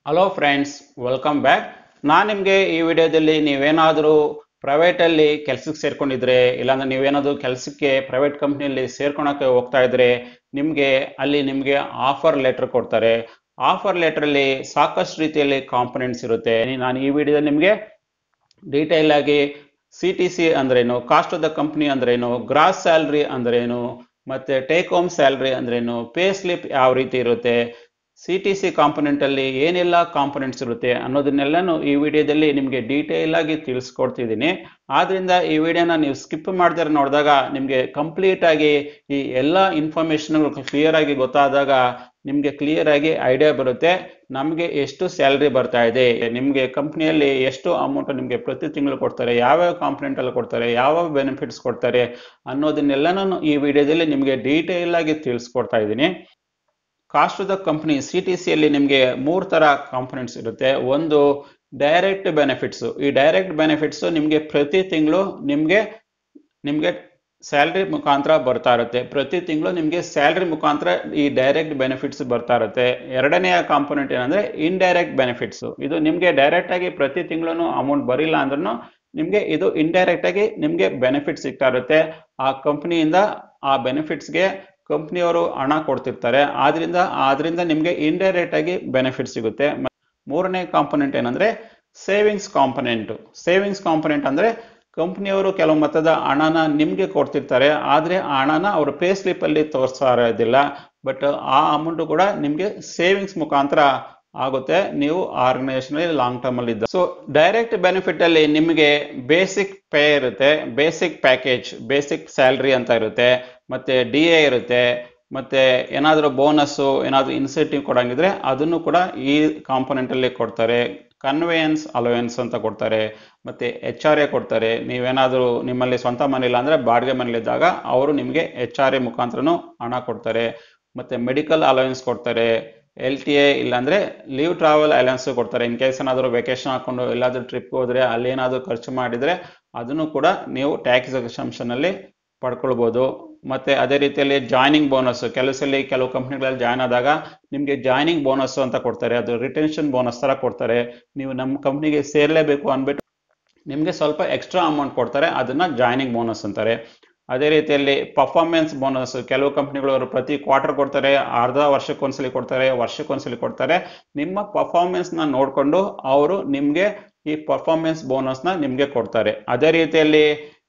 hello friends welcome back ನಾನು ನಿಮಗೆ ಈ ವಿಡಿಯೋದಲ್ಲಿ ನೀವೇನಾದರೂ ಪ್ರೈವೇಟಲ್ಲಿ ಕೆಲಸಕ್ಕೆ ಸೇರ್ಕೊಂಡಿದ್ರೆ ಇಲ್ಲಾಂದ್ರೆ ನೀವೇನಾದರೂ ಕೆಲಸಕ್ಕೆ ಪ್ರೈವೇಟ್ ಕಂಪ್ನಿಯಲ್ಲಿ ಸೇರ್ಕೊಳಕ್ಕೆ ಹೋಗ್ತಾ ಇದ್ರೆ ನಿಮಗೆ ಅಲ್ಲಿ ನಿಮಗೆ ಆಫರ್ ಲೆಟರ್ ಕೊಡ್ತಾರೆ ಆಫರ್ ಲೆಟ್ರಲ್ಲಿ ಸಾಕಷ್ಟು ರೀತಿಯಲ್ಲಿ ಕಾಂಪೊನೆಂಟ್ಸ್ ಇರುತ್ತೆ ನಾನು ಈ ವಿಡಿಯೋದಲ್ಲಿ ನಿಮಗೆ ಡೀಟೇಲ್ ಆಗಿ ಸಿ ಟಿ ಸಿ ಅಂದ್ರೇನು ಕಾಸ್ಟ್ ಆಫ್ ದ ಕಂಪ್ನಿ ಅಂದ್ರೇನು ಗ್ರಾಸ್ ಸ್ಯಾಲ್ರಿ ಅಂದ್ರೇನು ಮತ್ತೆ ಟೇಕ್ ಹೋಮ್ ಸ್ಯಾಲ್ರಿ ಅಂದ್ರೇನು ಪೇ ಸ್ಲಿಪ್ ಯಾವ ರೀತಿ ಇರುತ್ತೆ ಸಿ ಟಿ ಸಿ ಕಾಂಪೊನೆಂಟ್ ಅಲ್ಲಿ ಏನೆಲ್ಲ ಕಾಂಪೊನೆಂಟ್ಸ್ ಇರುತ್ತೆ ಅನ್ನೋದನ್ನೆಲ್ಲನೂ ಈ ವಿಡಿಯೋದಲ್ಲಿ ನಿಮಗೆ ಡೀಟೇಲ್ ಆಗಿ ತಿಳಿಸ್ಕೊಡ್ತಿದ್ದೀನಿ ಆದ್ರಿಂದ ಈ ವಿಡಿಯೋನ ನೀವು ಸ್ಕಿಪ್ ಮಾಡ್ತಾರೆ ನೋಡಿದಾಗ ನಿಮಗೆ ಕಂಪ್ಲೀಟ್ ಆಗಿ ಈ ಎಲ್ಲ ಇನ್ಫಾರ್ಮೇಶನ್ ಕ್ಲಿಯರ್ ಆಗಿ ಗೊತ್ತಾದಾಗ ನಿಮಗೆ ಕ್ಲಿಯರ್ ಆಗಿ ಐಡಿಯಾ ಬರುತ್ತೆ ನಮಗೆ ಎಷ್ಟು ಸ್ಯಾಲ್ರಿ ಬರ್ತಾ ಇದೆ ನಿಮಗೆ ಕಂಪ್ನಿಯಲ್ಲಿ ಎಷ್ಟು ಅಮೌಂಟ್ ನಿಮಗೆ ಪ್ರತಿ ತಿಂಗಳು ಕೊಡ್ತಾರೆ ಯಾವ್ಯಾವ ಕಾಂಪೊನೆಂಟ್ ಅಲ್ಲಿ ಕೊಡ್ತಾರೆ ಯಾವ ಬೆನಿಫಿಟ್ಸ್ ಕೊಡ್ತಾರೆ ಅನ್ನೋದನ್ನೆಲ್ಲನೂ ಈ ವಿಡಿಯೋದಲ್ಲಿ ನಿಮಗೆ ಡೀಟೇಲ್ ಆಗಿ ತಿಳಿಸ್ಕೊಡ್ತಾ ಇದ್ದೀನಿ cost of the company C T ಸಿಯಲ್ಲಿ ನಿಮಗೆ ಮೂರು ಥರ ಕಾಂಪೊನೆಂಟ್ಸ್ ಇರುತ್ತೆ ಒಂದು ಡೈರೆಕ್ಟ್ ಬೆನಿಫಿಟ್ಸು ಈ ಡೈರೆಕ್ಟ್ ಬೆನಿಫಿಟ್ಸು ನಿಮಗೆ ಪ್ರತಿ ತಿಂಗಳು ನಿಮಗೆ ನಿಮಗೆ ಸ್ಯಾಲ್ರಿ ಮುಖಾಂತರ ಬರ್ತಾ ಇರುತ್ತೆ ಪ್ರತಿ ತಿಂಗಳು ನಿಮಗೆ ಸ್ಯಾಲ್ರಿ ಮುಖಾಂತರ ಈ ಡೈರೆಕ್ಟ್ ಬೆನಿಫಿಟ್ಸ್ ಬರ್ತಾ ಇರುತ್ತೆ ಎರಡನೆಯ ಕಾಂಪೊನೆಂಟ್ ಏನಂದ್ರೆ ಇಂಡೈರೆಕ್ಟ್ ಬೆನಿಫಿಟ್ಸ್ ಇದು ನಿಮಗೆ ಡೈರೆಕ್ಟ್ ಆಗಿ ಪ್ರತಿ ತಿಂಗಳು ಅಮೌಂಟ್ ಬರಿಲ್ಲ ಅಂದ್ರೂ ನಿಮಗೆ ಇದು ಇಂಡೈರೆಕ್ಟ್ ಆಗಿ ನಿಮಗೆ ಬೆನಿಫಿಟ್ ಸಿಗ್ತಾ ಇರುತ್ತೆ ಆ ಕಂಪ್ನಿಯಿಂದ ಆ ಬೆನಿಫಿಟ್ಸ್ಗೆ ಕಂಪ್ನಿಯವರು ಹಣ ಕೊಡ್ತಿರ್ತಾರೆ ಆದ್ರಿಂದ ಆದ್ರಿಂದ ನಿಮಗೆ ಇಂಡೈರೆಕ್ಟ್ ಆಗಿ ಬೆನಿಫಿಟ್ ಸಿಗುತ್ತೆ ಮೂರನೇ ಕಾಂಪೊನೆಂಟ್ ಏನಂದ್ರೆ ಸೇವಿಂಗ್ಸ್ ಕಾಂಪೊನೆಂಟ್ ಸೇವಿಂಗ್ಸ್ ಕಾಂಪೊನೆಂಟ್ ಅಂದ್ರೆ ಕಂಪ್ನಿಯವರು ಕೆಲವು ಮೊತ್ತದ ಹಣನ ನಿಮಗೆ ಕೊಡ್ತಿರ್ತಾರೆ ಆದ್ರೆ ಆ ಹಣನ ಅವರು ಪೇ ಸ್ಲಿಪ್ ಅಲ್ಲಿ ತೋರಿಸ್ತಾ ಇರೋದಿಲ್ಲ ಬಟ್ ಆ ಅಮೌಂಟ್ ಕೂಡ ನಿಮಗೆ ಸೇವಿಂಗ್ಸ್ ಮುಖಾಂತರ ಆಗುತ್ತೆ ನೀವು ಆರ್ಗನೈಸೇಷನ್ ಲಾಂಗ್ ಟರ್ಮ್ ಅಲ್ಲಿ ಇದ್ದ ಸೊ ಡೈರೆಕ್ಟ್ ಬೆನಿಫಿಟ್ ಅಲ್ಲಿ ನಿಮಗೆ ಬೇಸಿಕ್ ಪೇ ಇರುತ್ತೆ ಬೇಸಿಕ್ ಪ್ಯಾಕೇಜ್ ಬೇಸಿಕ್ ಸ್ಯಾಲ್ರಿ ಅಂತ ಇರುತ್ತೆ ಮತ್ತೆ ಡಿ ಎ ಇರುತ್ತೆ ಮತ್ತೆ ಏನಾದರೂ ಬೋನಸ್ಸು ಏನಾದರೂ ಇನ್ಸೆಂಟಿವ್ ಕೊಡಂಗಿದ್ರೆ ಅದನ್ನು ಕೂಡ ಈ ಕಾಂಪೊನೆಂಟ್ ಅಲ್ಲಿ ಕೊಡ್ತಾರೆ ಕನ್ವೇಯನ್ಸ್ ಅಲೋಯನ್ಸ್ ಅಂತ ಕೊಡ್ತಾರೆ ಮತ್ತೆ ಎಚ್ ಆರ್ ಎ ಕೊಡ್ತಾರೆ ನೀವೇನಾದರೂ ನಿಮ್ಮಲ್ಲಿ ಸ್ವಂತ ಮನೆ ಇಲ್ಲ ಅಂದ್ರೆ ಬಾಡಿಗೆ ಮನೇಲಿದ್ದಾಗ ಅವರು ನಿಮಗೆ ಎಚ್ ಆರ್ ಎ ಮುಖಾಂತರನು ಹಣ ಕೊಡ್ತಾರೆ ಮತ್ತೆ ಮೆಡಿಕಲ್ ಅಲೋಯನ್ಸ್ ಕೊಡ್ತಾರೆ ಎಲ್ ಟಿ ಎ ಇಲ್ಲಾಂದ್ರೆ ಲೀವ್ ಟ್ರಾವೆಲ್ ಅಲಯನ್ಸ್ ಕೊಡ್ತಾರೆ ಇನ್ ಕೇಸ್ ಏನಾದರೂ ವೆಕೇಶನ್ ಹಾಕೊಂಡು ಎಲ್ಲಾದ್ರೂ ಟ್ರಿಪ್ ಹೋದ್ರೆ ಅಲ್ಲಿ ಏನಾದರೂ ಖರ್ಚು ಮಾಡಿದ್ರೆ ಅದನ್ನು ಕೂಡ ನೀವು ಟ್ಯಾಕ್ಸ್ ಎಕ್ಸಂಪ್ಷನ್ ಅಲ್ಲಿ ಪಡ್ಕೊಳ್ಬೋದು ಮತ್ತೆ ಅದೇ ರೀತಿಯಲ್ಲಿ ಜಾಯ್ನಿಂಗ್ ಬೋನಸ್ ಕೆಲಸದಲ್ಲಿ ಕೆಲವು ಕಂಪ್ನಿಗಳಲ್ಲಿ ಜಾಯ್ನ್ ಆದಾಗ ನಿಮಗೆ ಜಾಯ್ನಿಂಗ್ ಬೋನಸ್ ಅಂತ ಕೊಡ್ತಾರೆ ಅದು ರಿಟೆನ್ಷನ್ ಬೋನಸ್ ತರ ಕೊಡ್ತಾರೆ ನೀವು ನಮ್ಮ ಕಂಪ್ನಿಗೆ ಸೇರ್ಲೇಬೇಕು ಅಂದ್ಬಿಟ್ಟು ನಿಮಗೆ ಸ್ವಲ್ಪ ಎಕ್ಸ್ಟ್ರಾ ಅಮೌಂಟ್ ಕೊಡ್ತಾರೆ ಅದನ್ನ ಜಾಯ್ನಿಂಗ್ ಬೋನಸ್ ಅಂತಾರೆ ಅದೇ ರೀತಿಯಲ್ಲಿ ಪರ್ಫಾರ್ಮೆನ್ಸ್ ಬೋನಸ್ ಕೆಲವು ಕಂಪ್ನಿಗಳು ಅವರು ಪ್ರತಿ ಕ್ವಾರ್ಟರ್ ಕೊಡ್ತಾರೆ ಅರ್ಧ ವರ್ಷಕ್ಕೊಂದ್ಸಲಿ ಕೊಡ್ತಾರೆ ವರ್ಷಕ್ಕೊಂದ್ಸಲಿ ಕೊಡ್ತಾರೆ ನಿಮ್ಮ ಪರ್ಫಾರ್ಮೆನ್ಸ್ ನ ನೋಡಿಕೊಂಡು ಅವರು ನಿಮಗೆ ಈ ಪರ್ಫಾರ್ಮೆನ್ಸ್ ಬೋನಸ್ ನ ನಿಮಗೆ ಕೊಡ್ತಾರೆ ಅದೇ ರೀತಿಯಲ್ಲಿ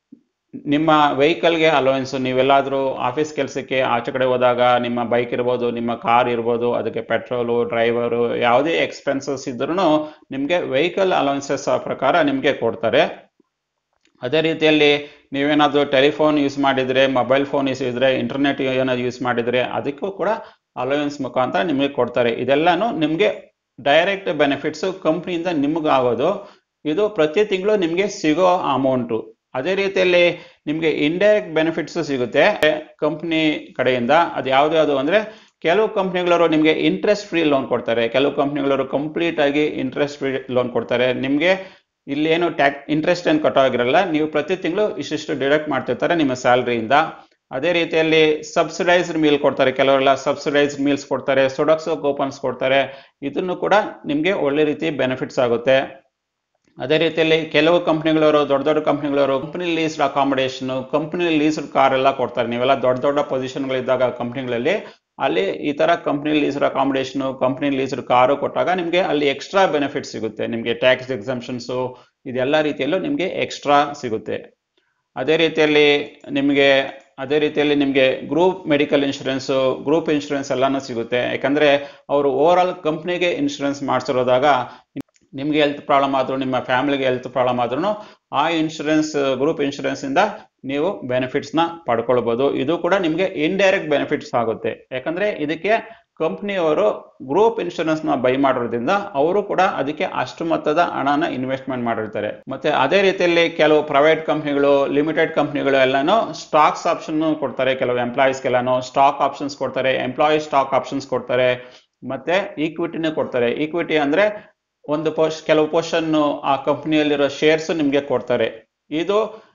ನಿಮ್ಮ ವೆಹಿಕಲ್ಗೆ ಅಲೋವೆನ್ಸ್ ನೀವೆಲ್ಲಾದರೂ ಆಫೀಸ್ ಕೆಲಸಕ್ಕೆ ಆಚೆ ಕಡೆ ಹೋದಾಗ ನಿಮ್ಮ ಬೈಕ್ ಇರ್ಬೋದು ನಿಮ್ಮ ಕಾರ್ ಇರ್ಬೋದು ಅದಕ್ಕೆ ಪೆಟ್ರೋಲು ಡ್ರೈವರು ಯಾವುದೇ ಎಕ್ಸ್ಪೆನ್ಸಸ್ ಇದ್ರೂ ನಿಮಗೆ ವೆಹಿಕಲ್ ಅಲೋವೆನ್ಸಸ್ ಪ್ರಕಾರ ನಿಮಗೆ ಕೊಡ್ತಾರೆ ಅದೇ ರೀತಿಯಲ್ಲಿ ನೀವೇನಾದರೂ ಟೆಲಿಫೋನ್ ಯೂಸ್ ಮಾಡಿದರೆ ಮೊಬೈಲ್ ಫೋನ್ ಯೂಸ್ ಇದ್ರೆ ಇಂಟರ್ನೆಟ್ ಏನಾದ್ರು ಯೂಸ್ ಮಾಡಿದರೆ ಅದಕ್ಕೂ ಕೂಡ ಅಲೋವೆನ್ಸ್ ಮುಖಾಂತರ ನಿಮಗೆ ಕೊಡ್ತಾರೆ ಇದೆಲ್ಲಾನು ನಿಮಗೆ ಡೈರೆಕ್ಟ್ ಬೆನಿಫಿಟ್ಸು ಕಂಪ್ನಿಯಿಂದ ನಿಮ್ಗೆ ಆಗೋದು ಇದು ಪ್ರತಿ ತಿಂಗಳು ನಿಮಗೆ ಸಿಗೋ ಅಮೌಂಟು ಅದೇ ರೀತಿಯಲ್ಲಿ ನಿಮಗೆ ಇಂಡೈರೆಕ್ಟ್ ಬೆನಿಫಿಟ್ಸ್ ಸಿಗುತ್ತೆ ಕಂಪ್ನಿ ಕಡೆಯಿಂದ ಅದು ಯಾವ್ದು ಯಾವುದು ಅಂದ್ರೆ ಕೆಲವು ಕಂಪ್ನಿಗಳವರು ನಿಮಗೆ ಇಂಟ್ರೆಸ್ಟ್ ಫ್ರೀ ಲೋನ್ ಕೊಡ್ತಾರೆ ಕೆಲವು ಕಂಪ್ನಿಗಳವರು ಕಂಪ್ಲೀಟ್ ಆಗಿ ಇಂಟ್ರೆಸ್ಟ್ ಫ್ರೀ ಲೋನ್ ಕೊಡ್ತಾರೆ ನಿಮಗೆ ಇಲ್ಲಿ ಏನು ಟ್ಯಾಕ್ ಇಂಟ್ರೆಸ್ಟ್ ಏನು ಕಟ್ಟೋಗಿರಲ್ಲ ನೀವು ಪ್ರತಿ ತಿಂಗಳು ಇಷ್ಟಿಷ್ಟು ಡಿಡಕ್ಟ್ ಮಾಡ್ತಿರ್ತಾರೆ ನಿಮ್ಮ ಸ್ಯಾಲ್ರಿಯಿಂದ ಅದೇ ರೀತಿಯಲ್ಲಿ ಸಬ್ಸಿಡೈಸ್ಡ್ ಮೀಲ್ ಕೊಡ್ತಾರೆ ಕೆಲವರೆಲ್ಲ ಸಬ್ಸಿಡೈಸ್ಡ್ ಮೀಲ್ಸ್ ಕೊಡ್ತಾರೆ ಸೊಡಕ್ಸೋ ಕೂಪನ್ಸ್ ಕೊಡ್ತಾರೆ ಇದನ್ನು ಕೂಡ ನಿಮಗೆ ಒಳ್ಳೆ ರೀತಿ ಬೆನಿಫಿಟ್ಸ್ ಆಗುತ್ತೆ ಅದೇ ರೀತಿಯಲ್ಲಿ ಕೆಲವು ಕಂಪ್ನಿಗಳವರು ದೊಡ್ಡ ದೊಡ್ಡ ಕಂಪ್ನಿಗಳವರು company leased accommodation company leased car ಎಲ್ಲ ಕೊಡ್ತಾರೆ ನೀವೆಲ್ಲ ದೊಡ್ಡ ದೊಡ್ಡ ಪೊಸಿಷನ್ಗಳಿದ್ದಾಗ ಕಂಪ್ನಿಗಳಲ್ಲಿ ಅಲ್ಲಿ ಈ ತರ company leased accommodation company leased car ಕೊಟ್ಟಾಗ ನಿಮಗೆ ಅಲ್ಲಿ ಎಕ್ಸ್ಟ್ರಾ ಬೆನಿಫಿಟ್ ಸಿಗುತ್ತೆ ನಿಮಗೆ ಟ್ಯಾಕ್ಸ್ ಎಕ್ಸಂಪ್ಷನ್ಸು ಇದೆಲ್ಲ ರೀತಿಯಲ್ಲೂ ನಿಮಗೆ ಎಕ್ಸ್ಟ್ರಾ ಸಿಗುತ್ತೆ ಅದೇ ರೀತಿಯಲ್ಲಿ ನಿಮಗೆ ಅದೇ ರೀತಿಯಲ್ಲಿ ನಿಮಗೆ group medical insurance group insurance ಎಲ್ಲಾನು ಸಿಗುತ್ತೆ ಯಾಕಂದ್ರೆ ಅವರು ಓವರ್ ಆಲ್ ಕಂಪ್ನಿಗೆ ಇನ್ಶೂರೆನ್ಸ್ ಮಾಡಿಸಿರೋದಾಗ ನಿಮ್ಗೆ ಹೆಲ್ತ್ ಪ್ರಾಬ್ಲಮ್ ಆದ್ರೂ ನಿಮ್ಮ ಫ್ಯಾಮಿಲಿಗೆ ಹೆಲ್ತ್ ಪ್ರಾಬ್ಲಮ್ ಆದ್ರೂ ಆ ಇನ್ಶೂರೆನ್ಸ್ ಗ್ರೂಪ್ ಇನ್ಶೂರೆನ್ಸ್ ಇಂದ ನೀವು ಬೆನಿಫಿಟ್ಸ್ ನ ಪಡ್ಕೊಳ್ಬಹುದು ಇದು ಕೂಡ ನಿಮ್ಗೆ ಇಂಡೈರೆಕ್ಟ್ ಬೆನಿಫಿಟ್ಸ್ ಆಗುತ್ತೆ ಯಾಕಂದ್ರೆ ಇದಕ್ಕೆ ಕಂಪ್ನಿಯವರು ಗ್ರೂಪ್ ಇನ್ಶೂರೆನ್ಸ್ ನ ಬೈ ಮಾಡೋದ್ರಿಂದ ಅವರು ಕೂಡ ಅದಕ್ಕೆ ಅಷ್ಟು ಮೊತ್ತದ ಹಣನ ಇನ್ವೆಸ್ಟ್ಮೆಂಟ್ ಮಾಡಿರ್ತಾರೆ ಮತ್ತೆ ಅದೇ ರೀತಿಯಲ್ಲಿ ಕೆಲವು ಪ್ರೈವೇಟ್ ಕಂಪ್ನಿಗಳು ಲಿಮಿಟೆಡ್ ಕಂಪ್ನಿಗಳು ಎಲ್ಲಾನು ಸ್ಟಾಕ್ಸ್ ಆಪ್ಷನ್ ಕೊಡ್ತಾರೆ ಕೆಲವು ಎಂಪ್ಲಾಯೀಸ್ಗೆಲ್ಲಾನು ಸ್ಟಾಕ್ ಆಪ್ಷನ್ಸ್ ಕೊಡ್ತಾರೆ ಎಂಪ್ಲಾಯಿ ಸ್ಟಾಕ್ ಆಪ್ಷನ್ಸ್ ಕೊಡ್ತಾರೆ ಮತ್ತೆ ಈಕ್ವಿಟಿನೇ ಕೊಡ್ತಾರೆ ಈಕ್ವಿಟಿ ಅಂದ್ರೆ ಒಂದು ಪೋಸ್ಟ್ ಕೆಲವು ಪೋರ್ಷನ್ ಆ ಕಂಪ್ನಿಯಲ್ಲಿರೋ ಶೇರ್ಸ್ ನಿಮಗೆ ಕೊಡ್ತಾರೆ ಇದು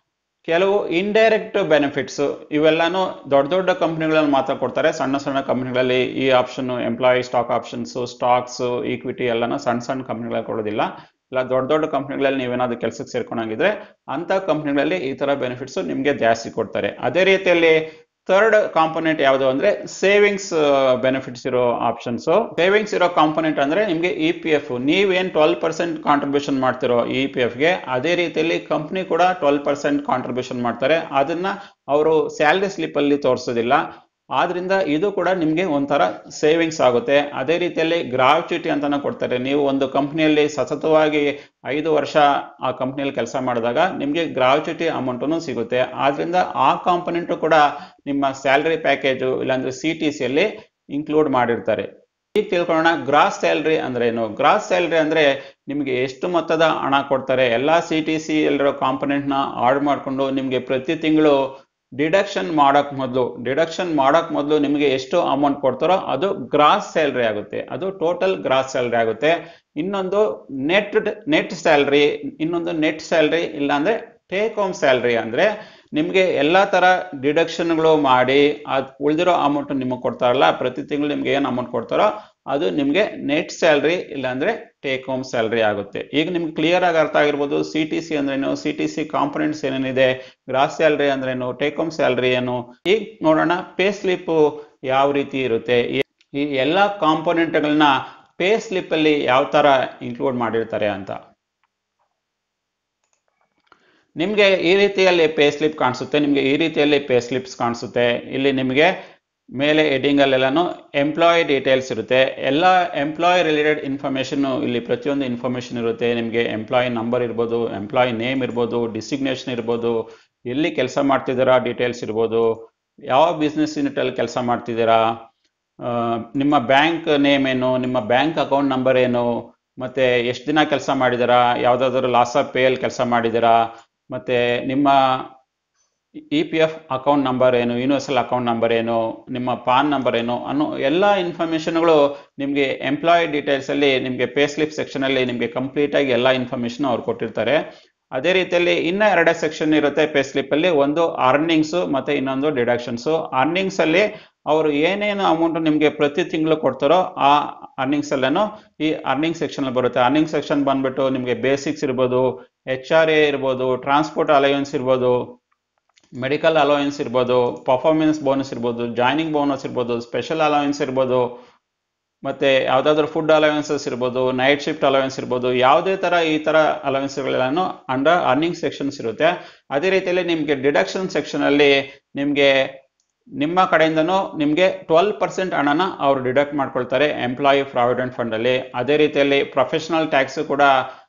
ಕೆಲವು ಇಂಡೈರೆಕ್ಟ್ ಬೆನಿಫಿಟ್ಸ್ ಇವೆಲ್ಲಾನು ದೊಡ್ಡ ದೊಡ್ಡ ಕಂಪ್ನಿಗಳಲ್ಲಿ ಮಾತ್ರ ಕೊಡ್ತಾರೆ ಸಣ್ಣ ಸಣ್ಣ ಕಂಪ್ನಿಗಳಲ್ಲಿ ಈ option employee stock options stocks equity ಎಲ್ಲಾನು ಸಣ್ಣ ಸಣ್ಣ ಕಂಪ್ನಿಗಳಲ್ಲಿ ಕೊಡೋದಿಲ್ಲ ಇಲ್ಲ ದೊಡ್ಡ ದೊಡ್ಡ ಕಂಪ್ನಿಗಳಲ್ಲಿ ನೀವೇನಾದ್ರು ಕೆಲಸಕ್ಕೆ ಸೇರ್ಕೊಂಡಾಗಿದ್ರೆ ಅಂತ ಕಂಪ್ನಿಗಳಲ್ಲಿ ಈ ತರ ಬೆನಿಫಿಟ್ಸ್ ನಿಮಗೆ ಜಾಸ್ತಿ ಕೊಡ್ತಾರೆ ಅದೇ ರೀತಿಯಲ್ಲಿ ಥರ್ಡ್ ಕಾಂಪೊನೆಂಟ್ ಯಾವುದು ಅಂದ್ರೆ ಸೇವಿಂಗ್ಸ್ ಬೆನಿಫಿಟ್ಸ್ ಇರೋ ಆಪ್ಷನ್ಸ್ ಸೇವಿಂಗ್ಸ್ ಇರೋ ಕಾಂಪೊನೆಂಟ್ ಅಂದ್ರೆ ನಿಮಗೆ ಇ ಪಿ ಎಫ್ ನೀವೇನ್ ಟ್ವೆಲ್ ಪರ್ಸೆಂಟ್ ಕಾಂಟ್ರಿಬ್ಯೂಷನ್ ಮಾಡ್ತಿರೋ ಇ ಪಿ ಎಫ್ಗೆ ಅದೇ ರೀತಿಯಲ್ಲಿ ಕಂಪ್ನಿ ಕೂಡ ಟ್ವೆಲ್ ಪರ್ಸೆಂಟ್ ಕಾಂಟ್ರಿಬ್ಯೂಷನ್ ಮಾಡ್ತಾರೆ ಅದನ್ನ ಅವರು ಸ್ಯಾಲರಿ ಸ್ಲಿಪ್ ಅಲ್ಲಿ ತೋರಿಸೋದಿಲ್ಲ ಆದ್ರಿಂದ ಇದು ಕೂಡ ನಿಮಗೆ ಒಂಥರ ಸೇವಿಂಗ್ಸ್ ಆಗುತ್ತೆ ಅದೇ ರೀತಿಯಲ್ಲಿ ಗ್ರಾಚ್ಯುಟಿ ಅಂತಾನು ಕೊಡ್ತಾರೆ ನೀವು ಒಂದು ಕಂಪ್ನಿಯಲ್ಲಿ ಸತತವಾಗಿ ಐದು ವರ್ಷ ಆ ಕಂಪ್ನಿಯಲ್ಲಿ ಕೆಲಸ ಮಾಡಿದಾಗ ನಿಮಗೆ ಗ್ರಾಚ್ಯುಟಿ ಅಮೌಂಟನ್ನು ಸಿಗುತ್ತೆ ಆದ್ರಿಂದ ಆ ಕಾಂಪೊನೆಂಟು ಕೂಡ ನಿಮ್ಮ ಸ್ಯಾಲರಿ ಪ್ಯಾಕೇಜು ಇಲ್ಲಾಂದ್ರೆ ಸಿ ಟಿ ಸಿಯಲ್ಲಿ ಇನ್ಕ್ಲೂಡ್ ಮಾಡಿರ್ತಾರೆ ಈಗ ತಿಳ್ಕೊಳ್ಳೋಣ ಗ್ರಾಸ್ ಸ್ಯಾಲ್ರಿ ಅಂದ್ರೆ ಏನು ಗ್ರಾಸ್ ಸ್ಯಾಲ್ರಿ ಅಂದ್ರೆ ನಿಮಗೆ ಎಷ್ಟು ಮೊತ್ತದ ಹಣ ಕೊಡ್ತಾರೆ ಎಲ್ಲಾ ಸಿ ಟಿ ಸಿ ಎಲ್ಲಿರೋ ಕಾಂಪೊನೆಂಟ್ ನ ಆಡ್ ಮಾಡಿಕೊಂಡು ನಿಮಗೆ ಪ್ರತಿ ತಿಂಗಳು ಡಿಡಕ್ಷನ್ ಮಾಡಕ್ ಮೊದಲು ಡಿಡಕ್ಷನ್ ಮಾಡಕ್ ಮೊದಲು ನಿಮಗೆ ಎಷ್ಟು ಅಮೌಂಟ್ ಕೊಡ್ತಾರೋ ಅದು ಗ್ರಾಸ್ ಸ್ಯಾಲ್ರಿ ಆಗುತ್ತೆ ಅದು ಟೋಟಲ್ ಗ್ರಾಸ್ ಸ್ಯಾಲ್ರಿ ಆಗುತ್ತೆ ಇನ್ನೊಂದು ನೆಟ್ ನೆಟ್ ಸ್ಯಾಲ್ರಿ ಇನ್ನೊಂದು ನೆಟ್ ಸ್ಯಾಲ್ರಿ ಇಲ್ಲಾಂದ್ರೆ ಟೇಕ್ ಹೋಮ್ ಸ್ಯಾಲ್ರಿ ಅಂದ್ರೆ ನಿಮಗೆ ಎಲ್ಲಾ ತರ ಡಿಡಕ್ಷನ್ಗಳು ಮಾಡಿ ಅದ್ ಉಳಿದಿರೋ ಅಮೌಂಟ್ ನಿಮಗೆ ಕೊಡ್ತಾರಲ್ಲ ಪ್ರತಿ ತಿಂಗಳು ನಿಮ್ಗೆ ಏನ್ ಅಮೌಂಟ್ ಕೊಡ್ತಾರೋ ಅದು ನಿಮಗೆ ನೆಟ್ ಸ್ಯಾಲ್ರಿ ಇಲ್ಲಾಂದ್ರೆ ಟೇಕ್ ಹೋಮ್ ಸ್ಯಾಲ್ರಿ ಆಗುತ್ತೆ ಈಗ ನಿಮ್ಗೆ ಕ್ಲಿಯರ್ ಆಗಿ ಅರ್ಥ ಆಗಿರ್ಬೋದು ಸಿ ಟಿ ಸಿ ಅಂದ್ರೇನು ಸಿ ಟಿ ಸಿ ಕಾಂಪೊನೆಂಟ್ಸ್ ಏನೇನಿದೆ ಗ್ರಾಸ್ ಸ್ಯಾಲ್ರಿ ಅಂದ್ರೇನು ಟೇಕ್ ಹೋಮ್ ಸ್ಯಾಲ್ರಿ ಏನು ಈಗ ನೋಡೋಣ ಪೇ ಸ್ಲಿಪ್ ಯಾವ ರೀತಿ ಇರುತ್ತೆ ಈ- ಈ ಎಲ್ಲಾ ಕಾಂಪೊನೆಂಟ್ಗಳನ್ನ ಪೇ ಸ್ಲಿಪ್ ಅಲ್ಲಿ ಯಾವ ತರ ಇನ್ಕ್ಲೂಡ್ ಮಾಡಿರ್ತಾರೆ ಅಂತ ನಿಮಗೆ ಈ ರೀತಿಯಲ್ಲಿ ಪೇ ಸ್ಲಿಪ್ ಕಾಣಿಸುತ್ತೆ ನಿಮಗೆ ಈ ರೀತಿಯಲ್ಲಿ ಪೇ ಸ್ಲಿಪ್ಸ್ ಕಾಣಿಸುತ್ತೆ ಇಲ್ಲಿ ನಿಮಗೆ ಮೇಲೆ ಹೆಡ್ಡಿಂಗ್ ಅಲ್ಲೆಲ್ಲಾನು ಎಂಪ್ಲಾಯ್ ಡೀಟೇಲ್ಸ್ ಇರುತ್ತೆ ಎಲ್ಲ ಎಂಪ್ಲಾಯ್ ರಿಲೇಟೆಡ್ ಇನ್ಫಾರ್ಮೇಷನ್ ಇಲ್ಲಿ ಪ್ರತಿಯೊಂದು ಇನ್ಫಾರ್ಮೇಷನ್ ಇರುತ್ತೆ ನಿಮಗೆ ಎಂಪ್ಲಾಯ್ ನಂಬರ್ ಇರ್ಬೋದು ಎಂಪ್ಲಾಯ್ ನೇಮ್ ಇರ್ಬೋದು ಡಿಸಿಗ್ನೇಷನ್ ಇರ್ಬೋದು ಎಲ್ಲಿ ಕೆಲಸ ಮಾಡ್ತಿದ್ದೀರಾ ಡೀಟೇಲ್ಸ್ ಇರ್ಬೋದು ಯಾವ ಬಿಸ್ನೆಸ್ ಯೂನಿಟ್ ಅಲ್ಲಿ ಕೆಲಸ ಮಾಡ್ತಿದ್ದೀರಾ ಆ, ನಿಮ್ಮ ಬ್ಯಾಂಕ್ ನೇಮ್ ಏನು ನಿಮ್ಮ ಬ್ಯಾಂಕ್ ಅಕೌಂಟ್ ನಂಬರ್ ಏನು ಮತ್ತೆ ಎಷ್ಟು ದಿನ ಕೆಲಸ ಮಾಡಿದ್ದೀರಾ ಯಾವುದಾದ್ರೂ ಲಾಸ್ ಆಫ್ ಪೇ ಅಲ್ಲಿ ಕೆಲಸ ಮಾಡಿದ್ದೀರಾ ಮತ್ತೆ ನಿಮ್ಮ E P F account number ಏನು ಯೂನಿವರ್ಸಲ್ ಅಕೌಂಟ್ ನಂಬರ್ ಏನು ನಿಮ್ಮ ಪಾನ್ ನಂಬರ್ ಏನು ಅನ್ನೋ ಎಲ್ಲ ಇನ್ಫಾರ್ಮೇಷನ್ಗಳು ನಿಮಗೆ ಎಂಪ್ಲಾಯ್ ಡೀಟೇಲ್ಸ್ ಅಲ್ಲಿ ನಿಮಗೆ ಪೇ ಸ್ಲಿಪ್ ಸೆಕ್ಷನ್ ಅಲ್ಲಿ ನಿಮಗೆ ಕಂಪ್ಲೀಟ್ ಆಗಿ ಎಲ್ಲ ಇನ್ಫಾರ್ಮೇಷನ್ ಅವ್ರು ಕೊಟ್ಟಿರ್ತಾರೆ ಅದೇ ರೀತಿಯಲ್ಲಿ ಇನ್ನ ಎರಡೇ ಸೆಕ್ಷನ್ ಇರುತ್ತೆ ಪೇ ಸ್ಲಿಪ್ ಅಲ್ಲಿ ಒಂದು ಅರ್ನಿಂಗ್ಸ್ ಮತ್ತೆ ಇನ್ನೊಂದು ಡಿಡಕ್ಷನ್ಸ್ ಅರ್ನಿಂಗ್ಸ್ ಅಲ್ಲಿ ಅವರು ಏನೇನು ಅಮೌಂಟ್ ನಿಮಗೆ ಪ್ರತಿ ತಿಂಗಳು ಕೊಡ್ತಾರೋ ಆ ಅರ್ನಿಂಗ್ಸ್ ಅಲ್ಲೇನು ಈ ಅರ್ನಿಂಗ್ ಸೆಕ್ಷನ್ ಅಲ್ಲಿ ಬರುತ್ತೆ ಅರ್ನಿಂಗ್ ಸೆಕ್ಷನ್ ಬಂದ್ಬಿಟ್ಟು ನಿಮಗೆ ಬೇಸಿಕ್ಸ್ ಇರ್ಬೋದು ಎಚ್ ಆರ್ ಎ ಇರ್ಬೋದು ಟ್ರಾನ್ಸ್ಪೋರ್ಟ್ ಅಲಯನ್ಸ್ ಇರ್ಬೋದು ಮೆಡಿಕಲ್ ಅಲೋಯನ್ಸ್ ಇರ್ಬೋದು ಪರ್ಫಾರ್ಮೆನ್ಸ್ ಬೋನಸ್ ಇರ್ಬೋದು ಜಾಯ್ನಿಂಗ್ ಬೋನಸ್ ಇರ್ಬೋದು ಸ್ಪೆಷಲ್ ಅಲೋಯನ್ಸ್ ಇರ್ಬೋದು ಮತ್ತೆ ಯಾವ್ದಾದ್ರು ಫುಡ್ ಅಲವೆನ್ಸಸ್ ಇರ್ಬೋದು ನೈಟ್ ಶಿಫ್ಟ್ ಅಲವೆನ್ಸ್ ಇರ್ಬೋದು ಯಾವುದೇ ತರ ಈ ತರ ಅಲವೆನ್ಸ್ಗಳೆಲ್ಲನೂ ಅಂಡರ್ ಅರ್ನಿಂಗ್ ಸೆಕ್ಷನ್ಸ್ ಇರುತ್ತೆ ಅದೇ ರೀತಿಯಲ್ಲಿ ನಿಮಗೆ ಡಿಡಕ್ಷನ್ ಸೆಕ್ಷನ್ ಅಲ್ಲಿ ನಿಮಗೆ ನಿಮ್ಮ ಕಡೆಯಿಂದನೂ ನಿಮಗೆ ಟ್ವೆಲ್ ಪರ್ಸೆಂಟ್ ಹಣನ ಅವ್ರು ಡಿಡಕ್ಟ್ ಮಾಡ್ಕೊಳ್ತಾರೆ ಎಂಪ್ಲಾಯಿ ಪ್ರಾವಿಡೆಂಟ್ ಫಂಡ್ ಅಲ್ಲಿ ಅದೇ ರೀತಿಯಲ್ಲಿ ಪ್ರೊಫೆಷನಲ್ ಟ್ಯಾಕ್ಸ್ ಕೂಡ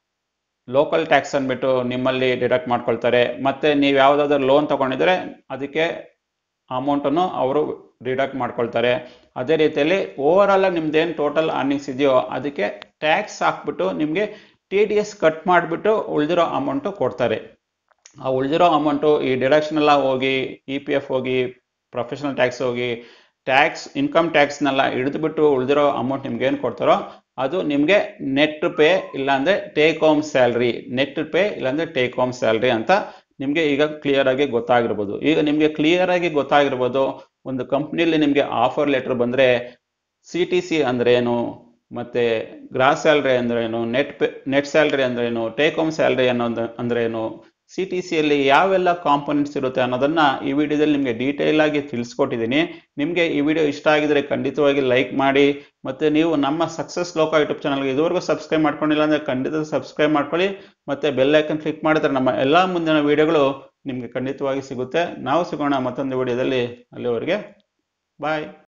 ಲೋಕಲ್ ಟ್ಯಾಕ್ಸ್ ಅಂದ್ಬಿಟ್ಟು ನಿಮ್ಮಲ್ಲಿ ಡಿಡಕ್ಟ್ ಮಾಡ್ಕೊಳ್ತಾರೆ ಮತ್ತೆ ನೀವು ಯಾವುದಾದ್ರೂ ಲೋನ್ ತಗೊಂಡಿದ್ರೆ ಅದಕ್ಕೆ ಅಮೌಂಟನ್ನು ಅವರು ಡಿಡಕ್ಟ್ ಮಾಡ್ಕೊಳ್ತಾರೆ ಅದೇ ರೀತಿಯಲ್ಲಿ ಓವರ್ ಆಲ್ ನಿಮ್ದೇನು ಟೋಟಲ್ ಅರ್ನಿಂಗ್ಸ್ ಇದೆಯೋ ಅದಕ್ಕೆ ಟ್ಯಾಕ್ಸ್ ಹಾಕ್ಬಿಟ್ಟು ನಿಮಗೆ ಟಿ ಡಿ ಎಸ್ ಕಟ್ ಮಾಡಿಬಿಟ್ಟು ಉಳಿದಿರೋ ಅಮೌಂಟು ಕೊಡ್ತಾರೆ ಆ ಉಳಿದಿರೋ ಅಮೌಂಟು ಈ ಡಿಡಕ್ಷನ್ ಎಲ್ಲ ಹೋಗಿ ಇ ಪಿ ಎಫ್ ಹೋಗಿ ಪ್ರೊಫೆಷನಲ್ ಟ್ಯಾಕ್ಸ್ ಹೋಗಿ ಟ್ಯಾಕ್ಸ್ ಇನ್ಕಮ್ ಟ್ಯಾಕ್ಸ್ನೆಲ್ಲ ಹಿಡಿದುಬಿಟ್ಟು ಉಳಿದಿರೋ ಅಮೌಂಟ್ ನಿಮ್ಗೆ ಏನು ಕೊಡ್ತಾರೋ ಅದು ನಿಮಗೆ ನೆಟ್ ಪೇ ಇಲ್ಲಾಂದ್ರೆ take home salary net pay ಇಲ್ಲಾಂದ್ರೆ ಟೇಕ್ ಹೋಮ್ ಸ್ಯಾಲ್ರಿ ಅಂತ ನಿಮಗೆ ಈಗ ಕ್ಲಿಯರ್ ಆಗಿ ಗೊತ್ತಾಗಿರ್ಬೋದು ಈಗ ನಿಮಗೆ ಕ್ಲಿಯರ್ ಆಗಿ ಗೊತ್ತಾಗಿರ್ಬೋದು ಒಂದು ಕಂಪ್ನಿಯಲ್ಲಿ ನಿಮಗೆ ಆಫರ್ ಲೆಟರ್ ಬಂದ್ರೆ ಸಿ ಟಿ ಸಿ ಅಂದ್ರೆ ಏನು ಮತ್ತೆ ಗ್ರಾಸ್ ಸ್ಯಾಲ್ರಿ ಅಂದ್ರೆ ಏನು ನೆಟ್ ಪೇ ನೆಟ್ ಸ್ಯಾಲ್ರಿ ಅಂದ್ರೆ ಏನು ಟೇಕ್ ಹೋಮ್ ಸ್ಯಾಲ್ರಿ ಅನ್ನೋದು ಅಂದ್ರೆ ಏನು ಸಿ ಟಿ ಸಿಯಲ್ಲಿ ಯಾವೆಲ್ಲ ಕಾಂಪೊನೆಂಟ್ಸ್ ಇರುತ್ತೆ ಅನ್ನೋದನ್ನ ಈ ವಿಡಿಯೋದಲ್ಲಿ ನಿಮಗೆ ಡೀಟೇಲ್ ಆಗಿ ತಿಳಿಸ್ಕೊಟ್ಟಿದ್ದೀನಿ ನಿಮಗೆ ಈ ವಿಡಿಯೋ ಇಷ್ಟ ಆಗಿದ್ರೆ ಖಂಡಿತವಾಗಿ ಲೈಕ್ ಮಾಡಿ ಮತ್ತೆ ನೀವು ನಮ್ಮ ಸಕ್ಸಸ್ ಲೋಕ ಯೂಟ್ಯೂಬ್ ಚಾನಲ್ಗೆ ಇದುವರೆಗೂ ಸಬ್ಸ್ಕ್ರೈಬ್ ಮಾಡ್ಕೊಂಡಿಲ್ಲ ಅಂದ್ರೆ ಖಂಡಿತ ಸಬ್ಸ್ಕ್ರೈಬ್ ಮಾಡ್ಕೊಳ್ಳಿ ಮತ್ತೆ ಬೆಲ್ ಐಕನ್ ಕ್ಲಿಕ್ ಮಾಡಿದ್ರೆ ನಮ್ಮ ಎಲ್ಲಾ ಮುಂದಿನ ವಿಡಿಯೋಗಳು ನಿಮಗೆ ಖಂಡಿತವಾಗಿ ಸಿಗುತ್ತೆ ನಾವು ಸಿಗೋಣ ಮತ್ತೊಂದು ವಿಡಿಯೋದಲ್ಲಿ ಅಲ್ಲಿವರೆಗೆ ಬಾಯ್